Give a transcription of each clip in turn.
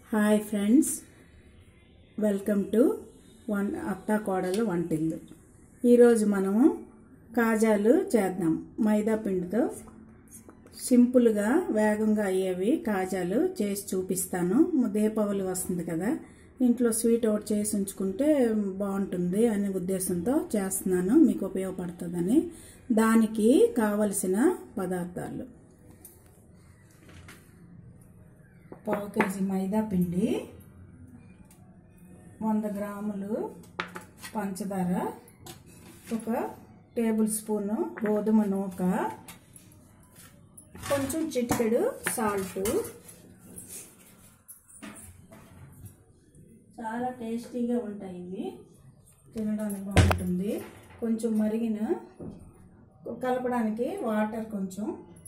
Hi friends welcome to one అత్తా కోడలు వంటిల్లు ఈరోజు మనము కాజాలు చేద్దాం మైదా పిండితో సింపుల్గా వేగంగా అయ్యేవి కాజాలు చేసి చూపిస్తాను దీపావళి వస్తుంది కదా ఇంట్లో స్వీట్ ఒకటి చేసి ఉంచుకుంటే బాగుంటుంది అనే ఉద్దేశంతో చేస్తున్నాను మీకు ఉపయోగపడుతుందని దానికి కావలసిన పదార్థాలు పావు కేజీ మైదా పిండి వంద గ్రాములు పంచదార ఒక టేబుల్ స్పూను గోధుమ నూక కొంచెం చిటికెడు సాల్ట్ చాలా టేస్టీగా ఉంటాయి ఇవి తినడానికి బాగుంటుంది కొంచెం మరిగిన కలపడానికి వాటర్ కొంచెం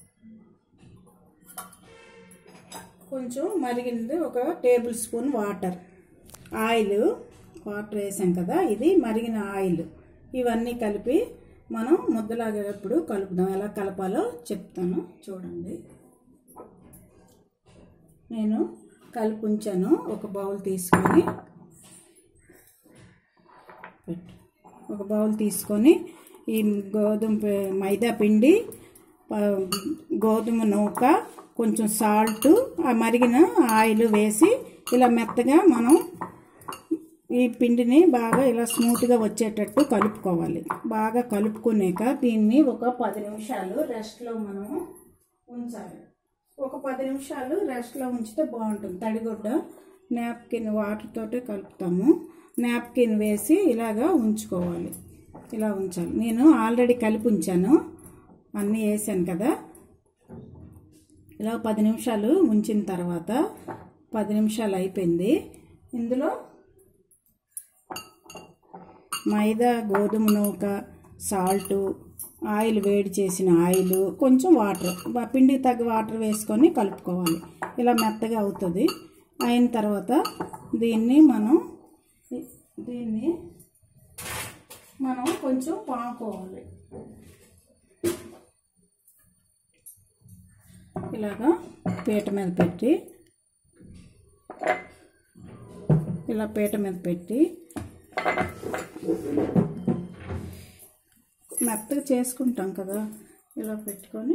కొంచెం మరిగినది ఒక tablespoon water oil water వేసాం కదా ఇది మరిగిన ఆయిల్ ఇవన్నీ కలిపి మనం ముద్దలాగేటప్పుడు కలుపుదాం ఎలా కలపాలో చెప్తాను చూడండి నేను కలిపి ఉంచాను ఒక బౌల్ తీసుకొని పెట్టు ఒక బౌల్ తీసుకొని ఈ గోధుమ పి- మైదా పిండి ప- గోధుమ నూక కొంచెం సాల్ట్ ఆ మరిగిన ఆయిల్ వేసి ఇలా మెత్తగా మనం ఈ పిండిని బాగా ఇలా స్మూత్గా వచ్చేటట్టు కలుపుకోవాలి బాగా కలుపుకున్నాక దీన్ని ఒక పది నిమిషాలు రెస్ట్లో మనం ఉంచాలి ఒక పది నిమిషాలు రెస్ట్లో ఉంచితే బాగుంటుంది తడిగుడ్డ నాప్కిన్ వాటర్ తోటే కలుపుతాము నాప్కిన్ వేసి ఇలాగా ఉంచుకోవాలి ఇలా ఉంచాలి నేను ఆల్రెడీ కలిపి ఉంచాను అన్నీ వేసాను కదా ఇలా పది నిమిషాలు ఉంచిన తర్వాత పది నిమిషాలు అయిపోయింది ఇందులో మైదా గోధుమ నూక సాల్టు ఆయిల్ వేడి చేసిన ఆయిల్ కొంచెం వాటర్ బ- పిండికి తగ్గ వాటర్ వేసుకొని కలుపుకోవాలి ఇలా మెత్తగా అవుతుంది అయిన తర్వాత దీన్ని మనం దీన్ని మనం కొంచెం పాముకోవాలి ఇలాగా పీట మీద పెట్టి ఇలా పీట మీద పెట్టి మెత్తగా చేసుకుంటాం కదా ఇలా పెట్టుకొని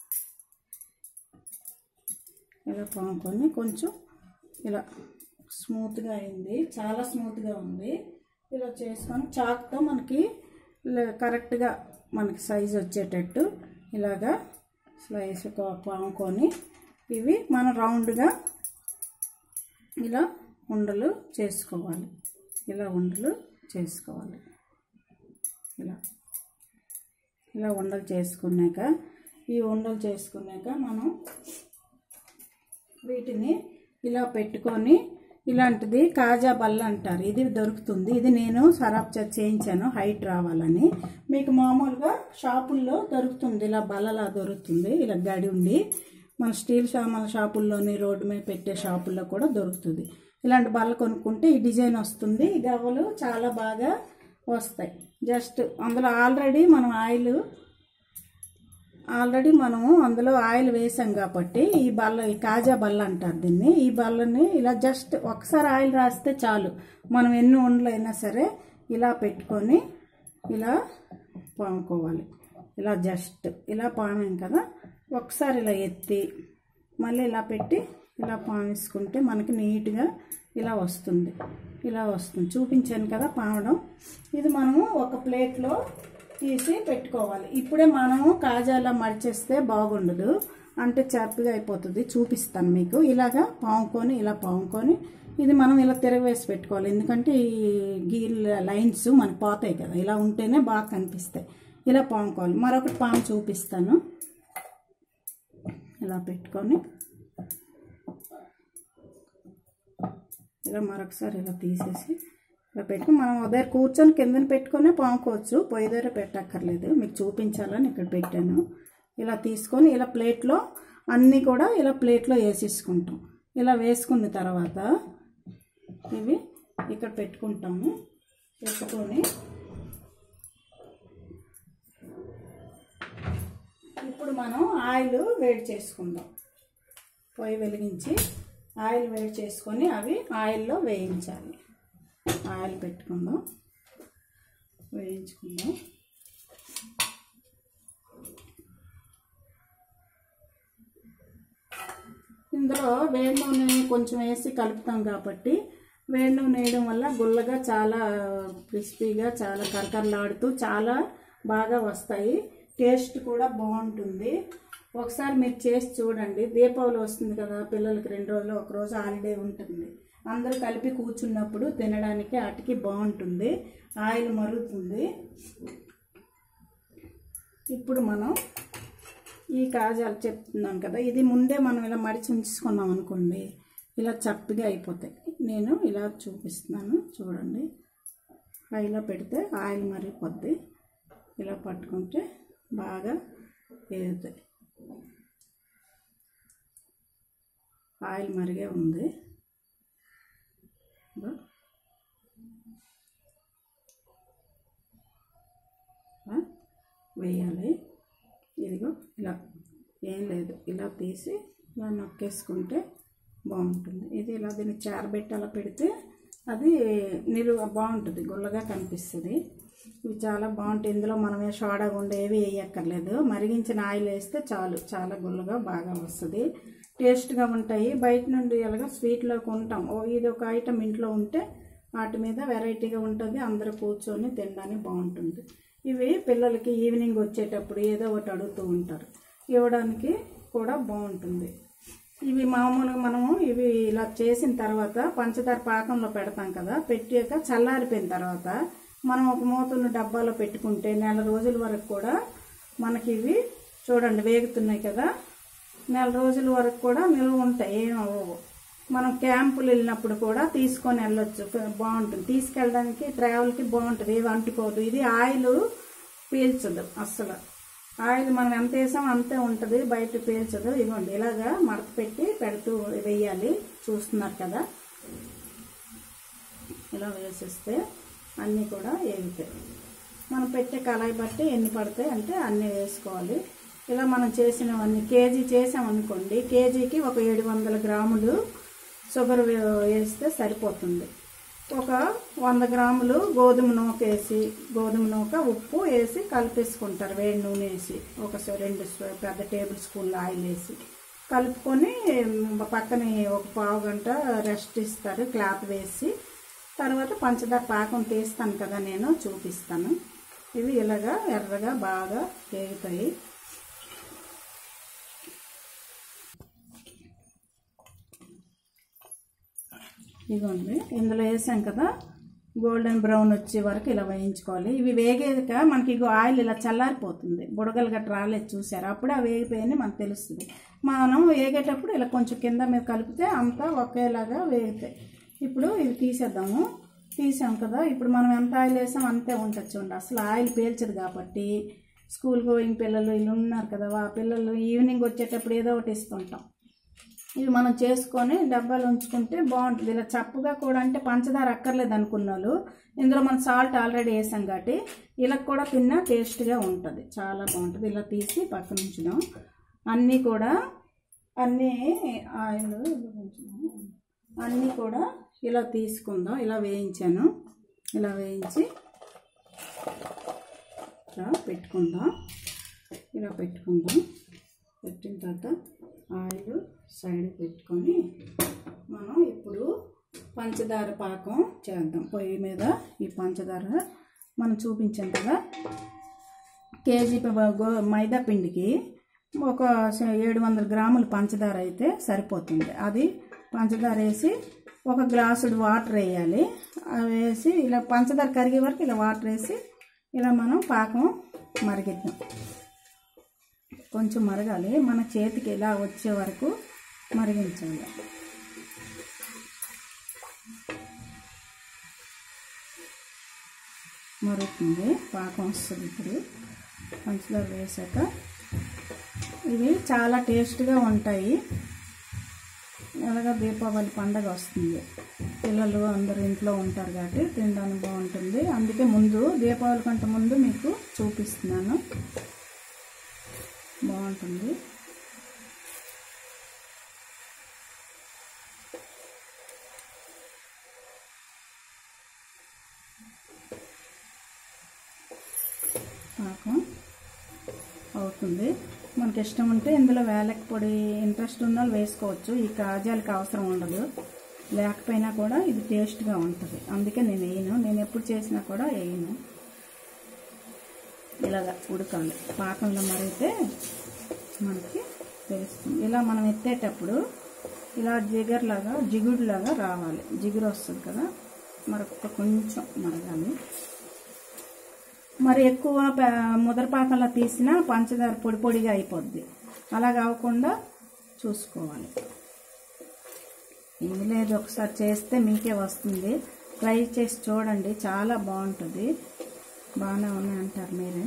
ఇలా పాముకొని కొంచెం ఇలా స్మూత్గా అయింది చాలా స్మూత్గా ఉంది ఇలా చేసుకొని చాక్తో మనకి ఇలా కరెక్ట్గా మనకి సైజ్ వచ్చేటట్టు ఇలాగా స్లైస్ పాముకొని ఇవి మనం రౌండ్గా ఇలా ఉండలు చేసుకోవాలి ఇలా ఉండలు చేసుకోవాలి ఇలా ఇలా ఉండలు చేసుకున్నాక ఈ ఉండలు చేసుకున్నాక మనం వీటిని ఇలా పెట్టుకొని ఇలాంటిది కాజా బల్ల అంటారు ఇది దొరుకుతుంది ఇది నేను సరాబ్ చ- చేయించాను హైట్ రావాలని మీకు మామూలుగా షాపుల్లో దొరుకుతుంది ఇలా బల్లలా దొరుకుతుంది ఇలా గడి ఉండి మన స్టీల్ సామాన్ల షాపుల్లోని రోడ్డు మీద పెట్టే షాపుల్లో కూడా దొరుకుతుంది ఇలాంటి బల్ల కొనుక్కుంటే ఈ డిజైన్ వస్తుంది ఈ గవ్వలు చాలా బాగా వస్తాయి జస్ట్ అందులో ఆల్రెడీ మనం ఆయిల్ ఆల్రెడీ మనము అందులో ఆయిల్ వేసాం కాబట్టి ఈ బల్ల ఈ కాజా బల్ల అంటారు దీన్ని ఈ బల్లని ఇలా జస్ట్ ఒకసారి ఆయిల్ రాస్తే చాలు మనం ఎన్ని ఉండలు అయినా సరే ఇలా పెట్టుకొని ఇలా పాముకోవాలి ఇలా జస్ట్ ఇలా పామాం కదా ఒకసారి ఇలా ఎత్తి మళ్ళీ ఇలా పెట్టి ఇలా పామేసుకుంటే మనకి నీట్గా ఇలా వస్తుంది ఇలా వస్తుంది చూపించాను కదా పామడం ఇది మనము ఒక ప్లేట్లో తీసి పెట్టుకోవాలి ఇప్పుడే మనము కాజాలా మడిచేస్తే బాగుండదు అంటే చప్పగా అయిపోతుంది చూపిస్తాను మీకు ఇలాగా పాముకొని ఇలా పాముకొని ఇది మనం ఇలా తిరగవేసి పెట్టుకోవాలి ఎందుకంటే ఈ గీల్ లైన్స్ మనకు పోతాయి కదా ఇలా ఉంటేనే బాగా కనిపిస్తాయి ఇలా పాముకోవాలి మరొకటి పాము చూపిస్తాను ఇలా పెట్టుకొని ఇలా మరొకసారి ఇలా తీసేసి ఇలా పెట్టుకుని మనం ఉదయం కూర్చొని కిందన పెట్టుకొని పాముకోవచ్చు పొయ్యి దగ్గర పెట్టక్కర్లేదు మీకు చూపించాలని ఇక్కడ పెట్టాను ఇలా తీసుకొని ఇలా ప్లేట్లో అన్నీ కూడా ఇలా ప్లేట్లో వేసేసుకుంటాం ఇలా వేసుకున్న తర్వాత ఇవి ఇక్కడ పెట్టుకుంటాము పెట్టుకొని ఇప్పుడు మనం ఆయిల్ వేడి చేసుకుందాం పొయ్యి వెలిగించి ఆయిల్ వేడి చేసుకొని అవి ఆయిల్లో వేయించాలి ఆయిల్ పెట్టుకుందాం వేయించుకుందాం ఇందులో వేడి నూనె కొంచెం వేసి కలుపుతాం కాబట్టి వేడి నూనె వేయడం వల్ల గుల్లగా చాలా క్రిస్పీగా చాలా కరకరలాడుతూ చాలా బాగా వస్తాయి టేస్ట్ కూడా బాగుంటుంది ఒకసారి మీరు చేసి చూడండి దీపావళి వస్తుంది కదా పిల్లలకి రెండు రోజులు ఒక రోజు హాలిడే ఉంటుంది అందరూ కలిపి కూర్చున్నప్పుడు తినడానికి అటుకి బాగుంటుంది ఆయిల్ మరుగుతుంది ఇప్పుడు మనం ఈ కాజాలు చెప్తున్నాను కదా ఇది ముందే మనం ఇలా మడిచి ఉంచుకున్నాం అనుకోండి ఇలా చప్పిగా అయిపోతాయి నేను ఇలా చూపిస్తున్నాను చూడండి హైలో పెడితే ఆయిల్ మరిగిపోద్ది ఇలా పట్టుకుంటే బాగా వేగుతాయి ఆయిల్ మరిగే ఉంది ఇదో. ఇలా వేయాలి ఇదిగో ఇలా ఏం లేదు ఇలా తీసి ఇలా నొక్కేసుకుంటే బాగుంటుంది ఇది ఇలా దీన్ని చారబెట్టి అలా పెడితే అది నిలువ బాగుంటుంది గుల్లగా కనిపిస్తుంది ఇవి చాలా బాగుంటాయి ఇందులో మనమే సోడా గుండె ఏవి వేయక్కర్లేదు మరిగించిన ఆయిల్ వేస్తే చాలు చాలా గుల్లగా బాగా వస్తుంది టేస్ట్గా ఉంటాయి బయట నుండి ఎలాగా స్వీట్లో కొంటాం ఓ ఇది ఒక ఐటమ్ ఇంట్లో ఉంటే వాటి మీద వెరైటీగా ఉంటుంది అందరూ కూర్చొని తినడానికి బాగుంటుంది ఇవి పిల్లలకి ఈవినింగ్ వచ్చేటప్పుడు ఏదో ఒకటి అడుగుతూ ఉంటారు ఇవ్వడానికి కూడా బాగుంటుంది ఇవి మామూలుగా మనము ఇవి ఇలా చేసిన తర్వాత పంచదార పాకంలో పెడతాం కదా పెట్టాక చల్లారిపోయిన తర్వాత మనం ఒక మూతను డబ్బాలో పెట్టుకుంటే నెల రోజుల వరకు కూడా మనకి ఇవి చూడండి వేగుతున్నాయి కదా నెల రోజుల వరకు కూడా నిల్వ ఉంటాయి ఏం అవ్వవు మనం క్యాంపులు వెళ్ళినప్పుడు కూడా తీసుకొని వెళ్ళొచ్చు బాగుంటుంది తీసుకెళ్ళడానికి ట్రావెల్కి బాగుంటుంది ఏవి అంటుకోదు ఇది ఆయిల్ పీల్చదు అస్సలు ఆయిల్ మనం ఎంత వేసాం అంతే ఉంటుంది బయట పీల్చదు ఇవ్వండి ఇలాగా మడత పెట్టి పెడుతూ వేయాలి చూస్తున్నారు కదా ఇలా వేసేస్తే అన్నీ కూడా వేగుతాయి మనం పెట్టే కళాయి బట్టి ఎన్ని పడతాయి అంటే అన్నీ వేసుకోవాలి ఇలా మనం చేసినవన్నీ కేజీ చేసామనుకోండి కేజీకి ఒక ఏడు వందల గ్రాములు షుగర్ వే- వేస్తే సరిపోతుంది ఒక వంద గ్రాములు గోధుమ నూక వేసి గోధుమ నూక ఉప్పు వేసి కలిపేసుకుంటారు వేడి నూనె వేసి ఒక స- రెండు స్పూ- పెద్ద టేబుల్ స్పూన్లు ఆయిల్ వేసి కలుపుకొని మ్, పక్కన ఒక పావు గంట రెస్ట్ ఇస్తారు క్లాత్ వేసి తర్వాత పంచదార పాకం తీస్తాను కదా నేను చూపిస్తాను ఇవి ఇలాగా ఎర్రగా బాగా వేగుతాయి ఇదిగోండి ఇందులో వేసాం కదా గోల్డెన్ బ్రౌన్ వచ్చే వరకు ఇలా వేయించుకోవాలి ఇవి వేగాక మనకి ఇగో ఆయిల్ ఇలా చల్లారిపోతుంది బుడగలు గట్రా రాలేదు చూసారు అప్పుడే ఆ వేగిపోయింది మనకు తెలుస్తుంది మనం వేగేటప్పుడు ఇలా కొంచెం కింద మీద కలిపితే అంతా ఒకేలాగా వేగుతాయి ఇప్పుడు ఇవి తీసేద్దాము తీసాం కదా ఇప్పుడు మనం ఎంత ఆయిల్ వేసాం అంతే ఉంటుంది చూడండి అసలు ఆయిల్ పీల్చదు కాబట్టి స్కూల్ గోయింగ్ పిల్లలు వీళ్ళు ఉన్నారు కదా ఆ పిల్లలు ఈవినింగ్ వచ్చేటప్పుడు ఏదో ఒకటి ఇస్తుంటాం ఇవి మనం చేసుకొని డబ్బాలు ఉంచుకుంటే బాగుంటుంది ఇలా చప్పుగా కూడా అంటే పంచదార అక్కర్లేదు అనుకున్న వాళ్ళు ఇందులో మనం సాల్ట్ ఆల్రెడీ వేసాం కాబట్టి ఇలా కూడా తిన్నా టేస్ట్గా ఉంటుంది చాలా బాగుంటుంది ఇలా తీసి పక్కన ఉంచుదాం అన్నీ కూడా అన్నీ ఆయిల్ ఉంచుదాం అన్నీ కూడా ఇలా తీసుకుందాం ఇలా వేయించాను ఇలా వేయించి ఇలా పెట్టుకుందాం ఇలా పెట్టుకుందాం పెట్టిన తర్వాత ఆయిల్ సైడ్ పెట్టుకొని మనం ఇప్పుడు పంచదార పాకం చేద్దాం పొయ్యి మీద ఈ పంచదార మనం చూపించాం కదా కేజీ ప- గో మైదా పిండికి ఒక స- ఏడు వందల గ్రాముల పంచదార అయితే సరిపోతుంది అది పంచదార వేసి ఒక గ్లాసుడు వాటర్ వేయాలి అవి వేసి ఇలా పంచదార కరిగే వరకు ఇలా వాటర్ వేసి ఇలా మనం పాకం మరిగిద్దాం కొంచెం మరగాలి మన చేతికి ఇలా వచ్చే వరకు మరిగించాలి మరుగుతుంది పాకం వస్తుంది ఇప్పుడు పంచదార వేసాక ఇవి చాలా టేస్ట్గా ఉంటాయి ఎలాగ దీపావళి పండగ వస్తుంది పిల్లలు అందరూ ఇంట్లో ఉంటారు కాబట్టి తినడానికి బాగుంటుంది అందుకే ముందు దీపావళి కంటే ముందు మీకు చూపిస్తున్నాను బాగుంటుంది పాకం అవుతుంది మనకి ఇష్టం ఉంటే ఇందులో వేలకి పొడి ఇంట్రెస్ట్ ఉన్న వాళ్ళు వేసుకోవచ్చు ఈ కాజాలకి అవసరం ఉండదు లేకపోయినా కూడా ఇది టేస్ట్గా ఉంటుంది అందుకే నేను వేయను నేను ఎప్పుడు చేసినా కూడా వేయను ఇలాగ ఉడకాలి పాకంలో మరిగితే మనకి తెలుస్తుంది ఇలా మనం ఎత్తేటప్పుడు ఇలా జిగర్లాగా జిగుడులాగా రావాలి జిగురు వస్తుంది కదా మరొక కొంచెం మరగాలి మరి ఎక్కువ ప- ముదర పాకంలో తీసినా పంచదార పొడి పొడిగా అయిపోద్ది అలా కాకుండా చూసుకోవాలి ఏం లేదు ఒకసారి చేస్తే మీకే వస్తుంది ట్రై చేసి చూడండి చాలా బాగుంటుంది బాగానే ఉన్నాయి అంటారు మీరే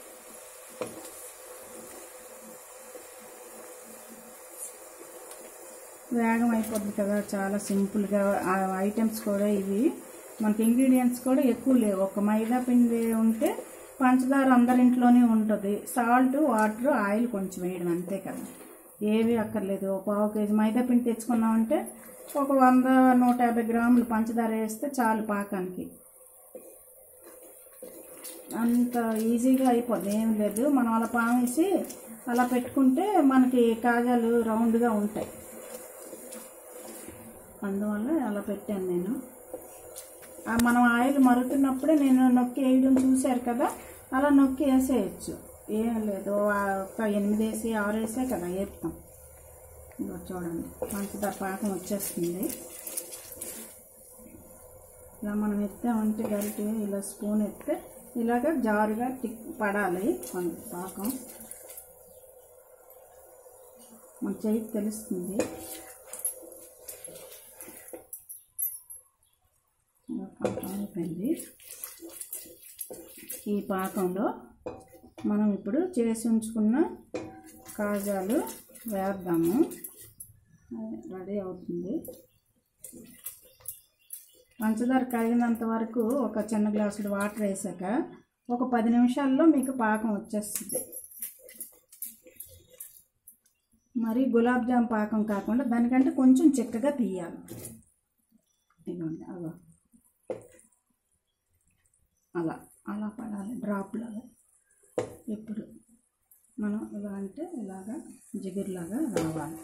వేగం అయిపోద్ది కదా చాలా సింపుల్గా ఆ ఐటమ్స్ కూడా ఇవి మనకి ఇంగ్రీడియంట్స్ కూడా ఎక్కువ లేవు ఒక మైదా పిండి ఉంటే పంచదార అందరింట్లోనే ఉంటుంది సాల్ట్ వాటర్ ఆయిల్ కొంచెం వేయడం అంతే కదా ఏవి అక్కర్లేదు ఒక పావు కేజీ మైదా పిండి తెచ్చుకున్నామంటే ఒక వంద నూట యాభై గ్రాములు పంచదార వేస్తే చాలు పాకానికి అంత ఈజీగా అయిపోద్ది ఏం లేదు మనం అలా పామేసి అలా పెట్టుకుంటే మనకి కాజాలు రౌండ్గా ఉంటాయి అందువల్ల అలా పెట్టాను నేను ఆ మనం ఆయిల్ మరుగుతున్నప్పుడే నేను నొక్కి వేయడం చూశారు కదా అలా నొక్కి వేసేయచ్చు ఏం లేదు ఆ ఒక ఎనిమిది వేసి ఆరు వేసే కదా వేస్తాం ఇదిగో చూడండి పంచదార పాకం వచ్చేస్తుంది ఇలా మనం ఎత్తామంటే గరిటె ఇలా స్పూన్ ఎత్తే ఇలాగ జారుగా టిక్ పడాలి కొంత పాకం మన చేతికి తెలుస్తుంది ఇలా పాకం అయిపోయింది ఈ పాకంలో మనం ఇప్పుడు చేసి ఉంచుకున్న కాజాలు వేద్దాము అది రెడీ అవుతుంది పంచదార కరిగినంత వరకు ఒక చిన్న గ్లాసుడు వాటర్ వేసాక ఒక పది నిమిషాల్లో మీకు పాకం వచ్చేస్తుంది మరి గులాబ్ జామ్ పాకం కాకుండా దానికంటే కొంచెం చిక్కగా తీయాలి ఇదిగోండి అలా అలా అలా పడాలి డ్రాప్ లాగా ఇప్పుడు మనం ఇలా అంటే ఇలాగా జిగురులాగా రావాలి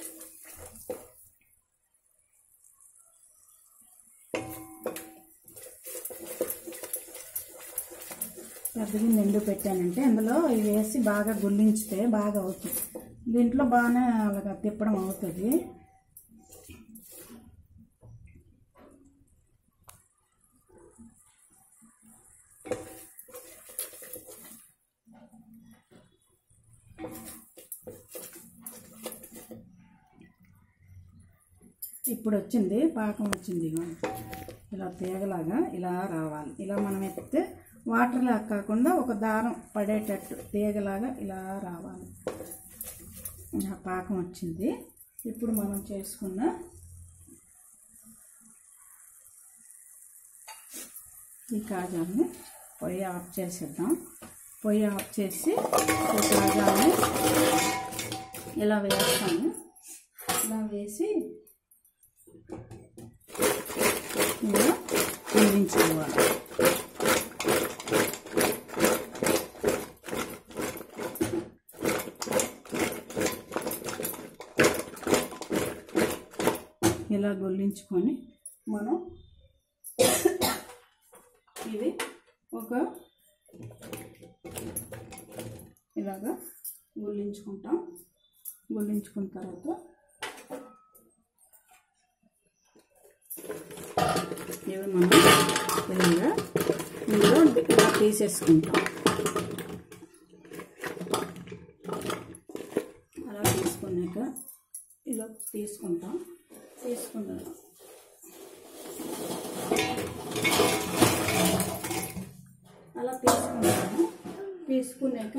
పెద్దగా నిండు పెట్టానంటే అందులో ఇవి వేసి బాగా గుల్లించితే బాగా అవుతుంది దీంట్లో బాగానే అలాగ తిప్పడం అవుతుంది ఇప్పుడు వచ్చింది పాకం వచ్చింది ఇదిగోండి. ఇలా తీగలాగా ఇలా రావాలి ఇలా మనం ఎత్తితే వాటర్ లాగా కాకుండా ఒక దారం పడేటట్టు తీగలాగా ఇలా రావాలి ఇలా పాకం వచ్చింది ఇప్పుడు మనం చేసుకున్న ఈ కాజాన్ని పొయ్యి ఆఫ్ చేసేద్దాం పొయ్యి ఆఫ్ చేసి ఈ కాజాన్ని ఇలా వేస్తాము ఇలా వేసి ఇలా అందించుకోవాలి ఇలా గొల్లించుకొని మనం ఇది ఒక ఇలాగా గుల్లించుకుంటాం గుల్లించుకున్న తర్వాత ఇవి మనం ఇలాగా ఇందులో ఇలా తీసేసుకుంటాం అలా తీసుకున్నాక ఇలా తీసుకుంటాం తీసుకున్నాం అలా తీసుకుంటాము తీసుకున్నాక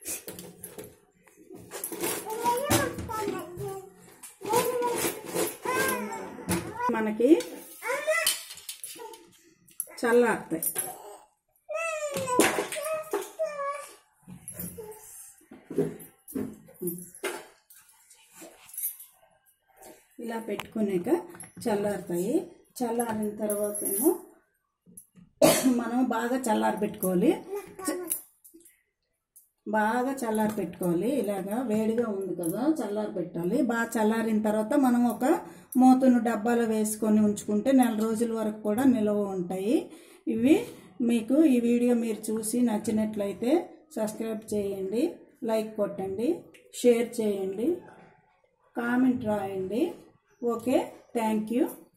మనకి చల్లారుతాయి ఇలా పెట్టుకున్నాక చల్లారుతాయి చల్లారిన తర్వాత ఏమో మనం బాగా చల్లారి పెట్టుకోవాలి చ- బాగా చల్లారి పెట్టుకోవాలి ఇలాగా వేడిగా ఉంది కదా చల్లారి పెట్టాలి బాగా చల్లారిన తర్వాత మనం ఒక మూతను డబ్బాలో వేసుకొని ఉంచుకుంటే నెల రోజుల వరకు కూడా నిల్వ ఉంటాయి ఇవి మీకు ఈ వీడియో మీరు చూసి నచ్చినట్లయితే సబ్స్క్రైబ్ చేయండి లైక్ కొట్టండి షేర్ చేయండి కామెంట్ రాయండి ఓకే థ్యాంక్ యూ